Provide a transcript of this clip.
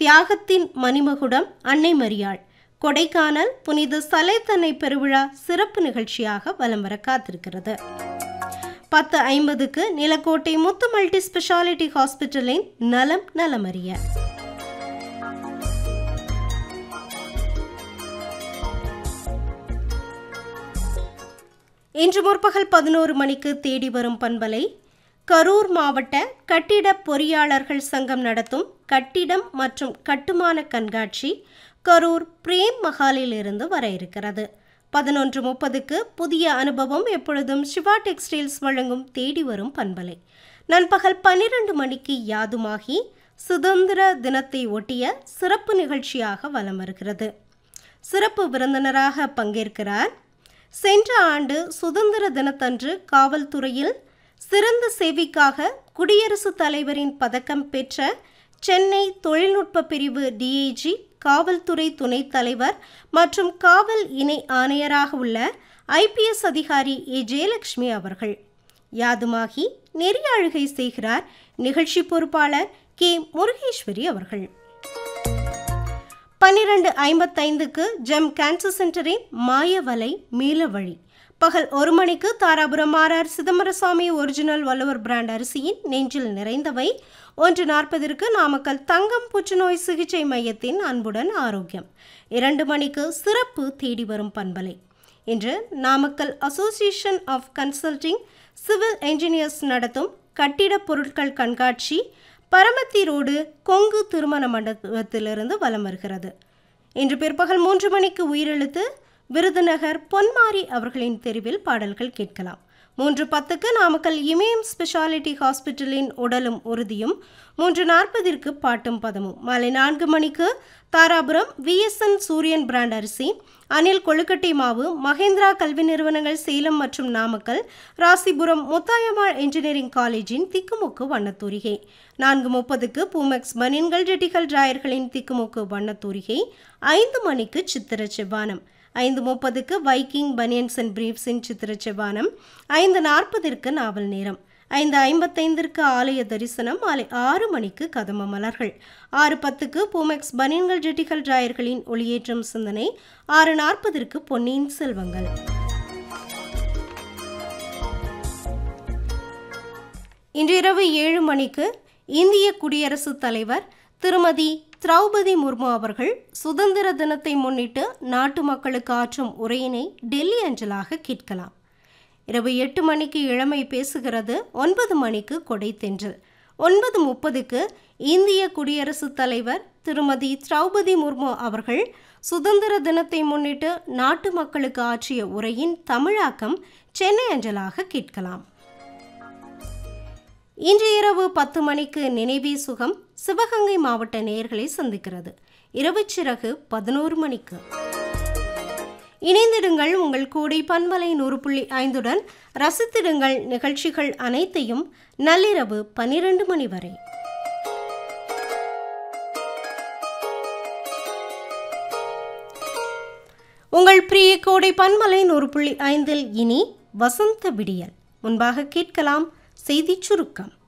தியாகத்தின் மணிமகுடம் அன்னை மரியாள் கொடைக்கானல் புனித சலைத்தன்னை பெருவிழா சிறப்பு நிகழ்ச்சியாக வலம் வர காத்திருக்கிறது பத்து ஐம்பதுக்கு நிலக்கோட்டை முத்து மல்டி ஸ்பெஷாலிட்டி ஹாஸ்பிட்டலின் நலம் நலமறிய இன்று முற்பகல் பதினோரு மணிக்கு தேடி வரும் பண்பலை கரூர் மாவட்ட கட்டிட பொறியாளர்கள் சங்கம் நடத்தும் கட்டிடம் மற்றும் கட்டுமான கண்காட்சி கரூர் பிரேம் மஹாலில் இருந்து வர இருக்கிறது பதினொன்று முப்பதுக்கு புதிய அனுபவம் எப்பொழுதும் சிவா டெக்ஸ்டைல்ஸ் வழங்கும் தேடி வரும் பண்பலை நண்பகல் பன்னிரண்டு மணிக்கு யாதுமாகி சுதந்திர தினத்தை ஒட்டிய சிறப்பு நிகழ்ச்சியாக வலம் வருகிறது சிறப்பு விருந்தினராக பங்கேற்கிறார் சென்ற ஆண்டு சுதந்திர தினத்தன்று காவல்துறையில் சிறந்த சேவைக்காக குடியரசுத் தலைவரின் பதக்கம் பெற்ற சென்னை தொழில்நுட்ப பிரிவு டிஐஜி காவல்துறை துணைத் தலைவர் மற்றும் காவல் இணை ஆணையராக உள்ள ஐபிஎஸ் அதிகாரி ஏ ஜெயலட்சுமி அவர்கள் யாதுமாகி நெறியாழுகை செய்கிறார் நிகழ்ச்சி பொறுப்பாளர் கே முருகேஸ்வரி அவர்கள் பன்னிரண்டு ஐம்பத்தைந்துக்கு ஜெம் கேன்சர் சென்டரின் மாயவலை மீளவழி பகல் ஒரு மணிக்கு Dharapuram RR Chidambarasamy original Valluvar brand அரிசியின் நெஞ்சில் நிறைந்தவை ஒன்று நாற்பதிற்கு நாமக்கல் தங்கம் புற்றுநோய் சிகிச்சை மையத்தின் அன்புடன் ஆரோக்கியம் இரண்டு மணிக்கு சிறப்பு தேடி வரும் பண்பலை இன்று Namakkal association of consulting civil engineers நடத்தும் கட்டிடப் பொருட்கள் கண்காட்சி பரமத்தி ரோடு கொங்கு திருமண மண்டபத்திலிருந்து வலம் வருகிறது இன்று பிற்பகல் மூன்று மணிக்கு உயிரெழுத்து விருதுநகர் பொன்மாரி அவர்களின் தெருவில் பாடல்கள் கேட்கலாம் மூன்று பத்துக்கு நாமக்கல் இமயம் ஸ்பெஷாலிட்டி ஹாஸ்பிட்டலின் உடலும் உறுதியும் மூன்று நாற்பதிற்கு பாட்டும் பதமும் மாலை நான்கு மணிக்கு தாராபுரம் விஎஸ்என் சூரியன் பிராண்ட் அரிசி அனில் கொழுக்கட்டை மாவு மகேந்திரா கல்வி நிறுவனங்கள் சேலம் மற்றும் நாமக்கல் ராசிபுரம் முத்தாயம்மாள் என்ஜினியரிங் காலேஜின் திக்குமுக்கு வண்ணத்தூரிகை நான்கு முப்பதுக்கு பூமெக்ஸ் பனியன்கள் ஜெட்டிகள் டிராயர்களின் திக்குமுக்கு வண்ணத்தூரிகை ஐந்து மணிக்கு சித்திர செவ்வானம் ஐந்து முப்பதுக்கு வைக்கிங் பனியன்ஸ் அண்ட் பிரீஃப்ஸின் சித்திர செவ்வானம் ஐந்து நாற்பதிற்கு நாவல் நேரம் ஐந்து ஐம்பத்தைந்திற்கு ஆலய தரிசனம் மாலை ஆறு மணிக்கு கதம மலர்கள் ஆறு பத்துக்கு பூமெக்ஸ் பனியன்கள் ஜெட்டிகள் டிராயர்களின் ஒளியேற்றம் சிந்தனை ஆறு நாற்பதிற்கு பொன்னியின் செல்வங்கள் இன்று இரவு ஏழு மணிக்கு இந்திய குடியரசுத் தலைவர் திருமதி திரௌபதி முர்மு அவர்கள் சுதந்திர தினத்தை முன்னிட்டு நாட்டு மக்களுக்கு ஆற்றும் உரையினை டெல்லி அஞ்சலாக கேட்கலாம் இரவு எட்டு மணிக்கு இளமை பேசுகிறது ஒன்பது மணிக்கு கொடை தென்றல் ஒன்பது முப்பதுக்கு இந்திய குடியரசுத் தலைவர் திருமதி திரௌபதி முர்மு அவர்கள் சுதந்திர தினத்தை முன்னிட்டு நாட்டு மக்களுக்கு ஆற்றிய உரையின் தமிழாக்கம் சென்னை அஞ்சலாக கேட்கலாம் இன்று இரவு பத்து மணிக்கு நினைவே சுகம் சிவகங்கை மாவட்ட நேயர்களை சந்திக்கிறது இரவு சிறகு பதினோரு மணிக்கு இணைந்திடுங்கள் உங்கள் கூடை பன்மலை நூறு புள்ளி ஐந்துடன் ரசித்திடுங்கள் நிகழ்ச்சிகள் அனைத்தையும் நள்ளிரவு பனிரெண்டு மணி வரை உங்கள் பிரிய கோடை பன்மலை நூறு புள்ளி ஐந்தில் இனி வசந்த விடியல் முன்பாக கேட்கலாம் செய்திச் சுருக்கம்